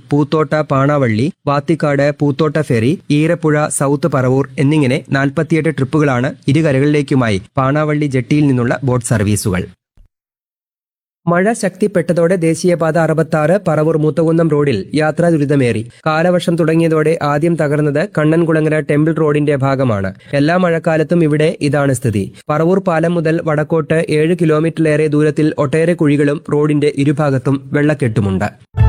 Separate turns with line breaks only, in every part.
Poothotta Panavally Vathikkad Poothotta ferry Eerappuzha south Paravur എന്നിങ്ങനെ നാൽപ്പത്തിയെട്ട് ട്രിപ്പുകളാണ് ഇരുകരകളിലേക്കുമായി പാണാവള്ളി ജെട്ടിയിൽ നിന്നുള്ള ബോട്ട് സർവീസുകൾ മഴ ശക്തിപ്പെട്ടതോടെ ദേശീയപാത അറുപത്താറ് പറവൂർ മൂത്തകുന്നം റോഡിൽ യാത്രാ ദുരിതമേറി കാലവർഷം തുടങ്ങിയതോടെ ആദ്യം തകർന്നത് കണ്ണൻകുളങ്ങര ടെമ്പിൾ റോഡിന്റെ ഭാഗമാണ് എല്ലാ മഴക്കാലത്തും ഇവിടെ ഇതാണ് സ്ഥിതി പറവൂർ പാലം മുതൽ വടക്കോട്ട് ഏഴ് കിലോമീറ്ററിലേറെ ദൂരത്തിൽ ഒട്ടേറെ കുഴികളും റോഡിന്റെ ഇരുഭാഗത്തും വെള്ളക്കെട്ടുമുണ്ട്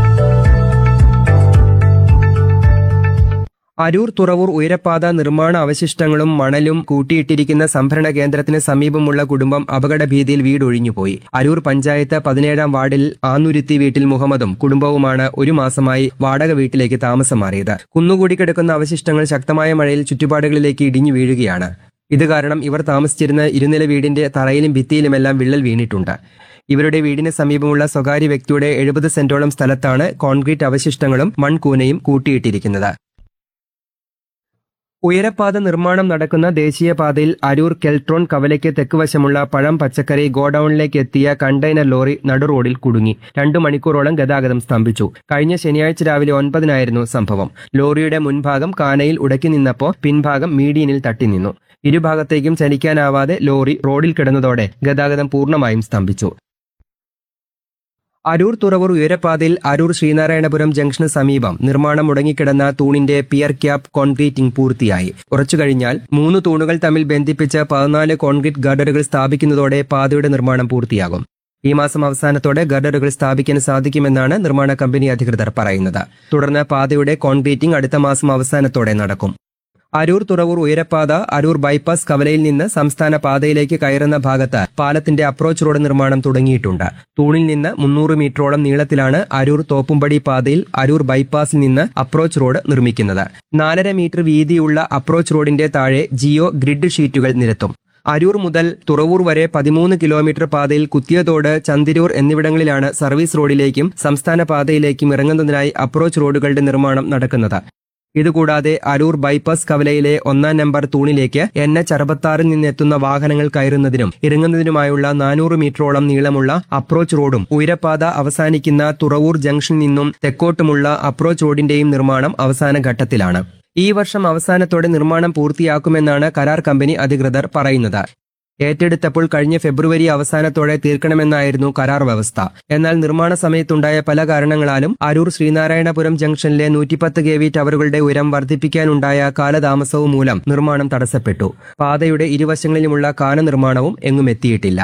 അരൂർ തുറവൂർ ഉയരപ്പാത നിർമ്മാണ അവശിഷ്ടങ്ങളും മണലും കൂട്ടിയിട്ടിരിക്കുന്ന സംഭരണ കേന്ദ്രത്തിന് സമീപമുള്ള കുടുംബം അപകട ഭീതിയിൽ വീടൊഴിഞ്ഞുപോയി അരൂർ പഞ്ചായത്ത് പതിനേഴാം വാർഡിൽ ആന്നുരുത്തി വീട്ടിൽ മുഹമ്മദും കുടുംബവുമാണ് ഒരു മാസമായി വാടക വീട്ടിലേക്ക് താമസം മാറിയത് കുന്നുകൂടി കിടക്കുന്ന അവശിഷ്ടങ്ങൾ ശക്തമായ മഴയിൽ ചുറ്റുപാടുകളിലേക്ക് ഇടിഞ്ഞു വീഴുകയാണ് ഇത് കാരണം ഇവർ താമസിച്ചിരുന്ന ഇരുനില വീടിന്റെ തറയിലും ഭിത്തിയിലുമെല്ലാം വിള്ളൽ വീണിട്ടുണ്ട് ഇവരുടെ വീടിന് സമീപമുള്ള സ്വകാര്യ വ്യക്തിയുടെ എഴുപത് സെന്റോളം സ്ഥലത്താണ് കോൺക്രീറ്റ് അവശിഷ്ടങ്ങളും മൺകൂനയും കൂട്ടിയിട്ടിരിക്കുന്നത് ഉയരപ്പാത നിർമ്മാണം നടക്കുന്ന ദേശീയപാതയിൽ അരൂർ കെൽട്രോൺ കവലയ്ക്ക് തെക്കുവശമുള്ള പഴം പച്ചക്കറി ഗോഡൌണിലേക്ക് എത്തിയ കണ്ടെയ്നർ ലോറി നടുറോഡിൽ കുടുങ്ങി രണ്ടു മണിക്കൂറോളം ഗതാഗതം സ്തംഭിച്ചു കഴിഞ്ഞ ശനിയാഴ്ച രാവിലെ ഒൻപതിനായിരുന്നു സംഭവം ലോറിയുടെ മുൻഭാഗം കാനയിൽ ഉടക്കി നിന്നപ്പോൾ പിൻഭാഗം മീഡിയനിൽ തട്ടി നിന്നു ഇരുഭാഗത്തേക്കും ചലിക്കാനാവാതെ ലോറി റോഡിൽ കിടന്നതോടെ ഗതാഗതം പൂർണ്ണമായും സ്തംഭിച്ചു അരൂർ തുറവൂർ ഉയരപ്പാതയിൽ അരൂർ ശ്രീനാരായണപുരം ജംഗ്ഷന് സമീപം നിർമ്മാണം മുടങ്ങിക്കിടന്ന തൂണിന്റെ പിയർ ക്യാപ്പ് കോൺക്രീറ്റിംഗ് പൂർത്തിയായി കുറച്ചു കഴിഞ്ഞാൽ മൂന്ന് തൂണുകൾ തമ്മിൽ ബന്ധിപ്പിച്ച് പതിനാല് കോൺക്രീറ്റ് ഗർഡറുകൾ സ്ഥാപിക്കുന്നതോടെ പാതയുടെ നിർമ്മാണം പൂർത്തിയാകും ഈ മാസം അവസാനത്തോടെ ഗർഡറുകൾ സ്ഥാപിക്കാൻ സാധിക്കുമെന്നാണ് നിർമ്മാണ കമ്പനി അധികൃതർ പറയുന്നത് തുടർന്ന് പാതയുടെ കോൺക്രീറ്റിംഗ് അടുത്ത മാസം അവസാനത്തോടെ നടക്കും അരൂർ തുറവൂർ ഉയരപ്പാത അരൂർ ബൈപ്പാസ് കവലയിൽ നിന്ന് സംസ്ഥാന പാതയിലേക്ക് കയറുന്ന ഭാഗത്ത് പാലത്തിന്റെ അപ്രോച്ച് റോഡ് നിർമ്മാണം തുടങ്ങിയിട്ടുണ്ട് തൂണിൽ നിന്ന് മുന്നൂറ് മീറ്ററോളം നീളത്തിലാണ് അരൂർ തോപ്പുംപടി പാതയിൽ അരൂർ ബൈപ്പാസിൽ നിന്ന് അപ്രോച്ച് റോഡ് നിർമ്മിക്കുന്നത് നാലര മീറ്റർ വീതിയുള്ള അപ്രോച്ച് റോഡിന്റെ താഴെ ജിയോ ഗ്രിഡ് ഷീറ്റുകൾ നിരത്തും അരൂർ മുതൽ തുറവൂർ വരെ പതിമൂന്ന് കിലോമീറ്റർ പാതയിൽ കുത്തിയതോട് ചന്തിരൂർ എന്നിവിടങ്ങളിലാണ് സർവീസ് റോഡിലേക്കും സംസ്ഥാന പാതയിലേക്കും ഇറങ്ങുന്നതിനായി അപ്രോച്ച് റോഡുകളുടെ നിർമ്മാണം നടക്കുന്നത് ഇതുകൂടാതെ അരൂർ ബൈപ്പാസ് കവലയിലെ ഒന്നാം നമ്പർ തൂണിലേക്ക് എൻ എച്ച് അറുപത്താറിൽ നിന്നെത്തുന്ന വാഹനങ്ങൾ കയറുന്നതിനും ഇറങ്ങുന്നതിനുമായുള്ള നാനൂറ് മീറ്ററോളം നീളമുള്ള അപ്രോച്ച് റോഡും ഉയരപ്പാത അവസാനിക്കുന്ന തുറവൂർ ജംഗ്ഷനിൽ നിന്നും തെക്കോട്ടുമുള്ള അപ്രോച്ച് റോഡിന്റെയും നിർമ്മാണം അവസാന ഘട്ടത്തിലാണ് ഈ വർഷം അവസാനത്തോടെ നിർമ്മാണം പൂർത്തിയാക്കുമെന്നാണ് കരാർ കമ്പനി അധികൃതർ പറയുന്നത് ഏറ്റെടുത്തപ്പോൾ കഴിഞ്ഞ ഫെബ്രുവരി അവസാനത്തോടെ തീർക്കണമെന്നായിരുന്നു കരാർ വ്യവസ്ഥ എന്നാൽ നിർമ്മാണ സമയത്തുണ്ടായ പല കാരണങ്ങളാലും അരൂർ ശ്രീനാരായണപുരം ജംഗ്ഷനിലെ നൂറ്റിപ്പത്ത് കെ വി ടവറുകളുടെ ഉയരം വർദ്ധിപ്പിക്കാനുണ്ടായ കാലതാമസവും മൂലം നിർമ്മാണം തടസ്സപ്പെട്ടു പാതയുടെ ഇരുവശങ്ങളിലുമുള്ള കാന നിർമ്മാണവും എങ്ങും എത്തിയിട്ടില്ല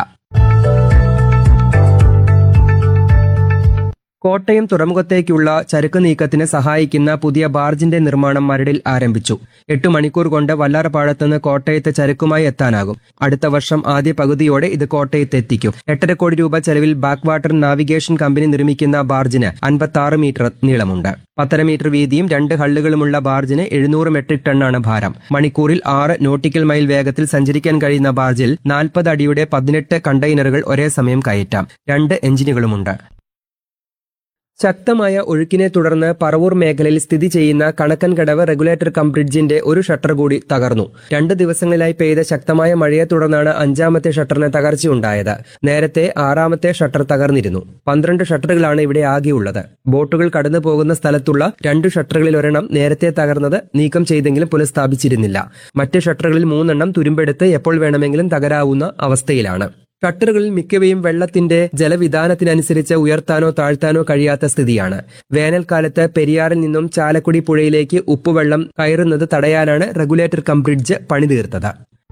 കോട്ടയം തുറമുഖത്തേക്കുള്ള ചരക്ക് നീക്കത്തിന് സഹായിക്കുന്ന പുതിയ ബാർജിന്റെ നിർമ്മാണം മരടിൽ ആരംഭിച്ചു എട്ട് മണിക്കൂർ കൊണ്ട് വല്ലാർപാടത്തുനിന്ന് കോട്ടയത്ത് ചരക്കുമായി എത്താനാകും അടുത്ത വർഷം ആദ്യ പകുതിയോടെ ഇത് കോട്ടയത്ത് എത്തിക്കും എട്ടര കോടി രൂപ ചെലവിൽ ബാക്ക് വാട്ടർ നാവിഗേഷൻ കമ്പനി നിർമ്മിക്കുന്ന ബാർജിന് അൻപത്തി മീറ്റർ നീളമുണ്ട് പത്തര മീറ്റർ വീതിയും രണ്ട് ഹള്ളുകളുമുള്ള ബാർജിന് എഴുന്നൂറ് മെട്രിക് ടണ്ണാണ് ഭാരം മണിക്കൂറിൽ ആറ് നോട്ടിക്കൽ മൈൽ വേഗത്തിൽ സഞ്ചരിക്കാൻ കഴിയുന്ന ബാർജിൽ നാൽപ്പത് അടിയുടെ പതിനെട്ട് കണ്ടെയ്നറുകൾ ഒരേ സമയം കയറ്റാം രണ്ട് എഞ്ചിനുകളുമുണ്ട് ശക്തമായ ഒഴുക്കിനെ തുടർന്ന് പറവൂർ മേഖലയിൽ സ്ഥിതി ചെയ്യുന്ന കണക്കൻകടവ് റെഗുലേറ്റർ കം ബ്രിഡ്ജിന്റെ ഒരു ഷട്ടർ കൂടി തകർന്നു രണ്ട് ദിവസങ്ങളിലായി പെയ്ത ശക്തമായ മഴയെ തുടർന്നാണ് അഞ്ചാമത്തെ ഷട്ടറിന് തകർച്ചയുണ്ടായത് നേരത്തെ ആറാമത്തെ ഷട്ടർ തകർന്നിരുന്നു പന്ത്രണ്ട് ഷട്ടറുകളാണ് ഇവിടെ ആകെയുള്ളത് ബോട്ടുകൾ കടന്നു പോകുന്ന സ്ഥലത്തുള്ള രണ്ട് ഷട്ടറുകളിൽ ഒരെണ്ണം നേരത്തെ തകർന്നത് നീക്കം ചെയ്തെങ്കിലും പുനഃസ്ഥാപിച്ചിരുന്നില്ല മറ്റ് ഷട്ടറുകളിൽ മൂന്നെണ്ണം തുരുമ്പെടുത്ത് എപ്പോൾ വേണമെങ്കിലും തകരാവുന്ന അവസ്ഥയിലാണ് ഷട്ടറുകളിൽ മിക്കവയും വെള്ളത്തിന്റെ ജലവിധാനത്തിനനുസരിച്ച് ഉയർത്താനോ താഴ്ത്താനോ കഴിയാത്ത സ്ഥിതിയാണ് വേനൽക്കാലത്ത് പെരിയാറിൽ നിന്നും ചാലക്കുടി പുഴയിലേക്ക് ഉപ്പുവെള്ളം കയറുന്നത് തടയാനാണ് റെഗുലേറ്റർ കം ബ്രിഡ്ജ് പണിതീർത്തത്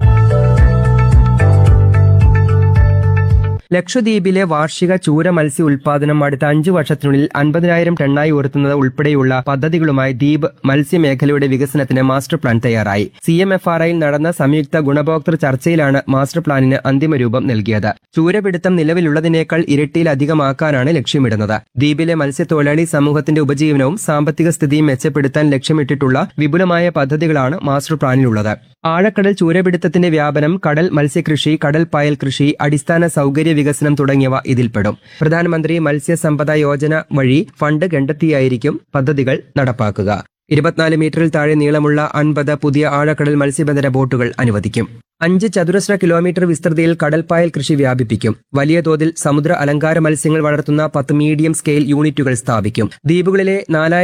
ലക്ഷദ്വീപിലെ വാർഷിക ചൂര മത്സ്യ ഉൽപാദനം അടുത്ത അഞ്ചു വർഷത്തിനുള്ളിൽ അൻപതിനായിരം ടണ്ണായി ഉയർത്തുന്നത് ഉൾപ്പെടെയുള്ള പദ്ധതികളുമായി ദ്വീപ് മത്സ്യമേഖലയുടെ വികസനത്തിന് മാസ്റ്റർ പ്ലാൻ തയ്യാറായി സി എം എഫ് ആർ ഐയിൽ നടന്ന സംയുക്ത ഗുണഭോക്തൃ ചർച്ചയിലാണ് മാസ്റ്റർ പ്ലാനിന് അന്തിമ രൂപം നൽകിയത് ചൂരപിടുത്തം നിലവിലുള്ളതിനേക്കാൾ ഇരട്ടിയിലധികമാക്കാനാണ് ലക്ഷ്യമിടുന്നത് ദ്വീപിലെ മത്സ്യത്തൊഴിലാളി സമൂഹത്തിന്റെ ഉപജീവനവും സാമ്പത്തിക സ്ഥിതിയും മെച്ചപ്പെടുത്താൻ ലക്ഷ്യമിട്ടിട്ടുള്ള വിപുലമായ പദ്ധതികളാണ് മാസ്റ്റർ പ്ലാനിലുള്ളത് ആഴക്കടൽ ചൂരപിടുത്തത്തിന്റെ വ്യാപനം കടൽ മത്സ്യകൃഷി കടൽ പായൽ കൃഷി അടിസ്ഥാന സൗകര്യ വികസനം തുടങ്ങിയവ ഇതിൽപ്പെടും പ്രധാനമന്ത്രി മത്സ്യസമ്പദ യോജന വഴി ഫണ്ട് കണ്ടെത്തിയായിരിക്കും പദ്ധതികൾ നടപ്പാക്കുക ഇരുപത്തിനാല് മീറ്ററിൽ താഴെ നീളമുള്ള അൻപത് പുതിയ ആഴക്കടൽ മത്സ്യബന്ധന ബോട്ടുകൾ അനുവദിക്കും അഞ്ച് ചതുരശ്ര കിലോമീറ്റർ വിസ്തൃതിയിൽ കടൽപ്പായൽ കൃഷി വ്യാപിപ്പിക്കും വലിയ തോതിൽ സമുദ്ര അലങ്കാര മത്സ്യങ്ങൾ വളർത്തുന്ന പത്ത് മീഡിയം സ്കെയിൽ യൂണിറ്റുകൾ സ്ഥാപിക്കും ദ്വീപുകളിലെ നാലായിരം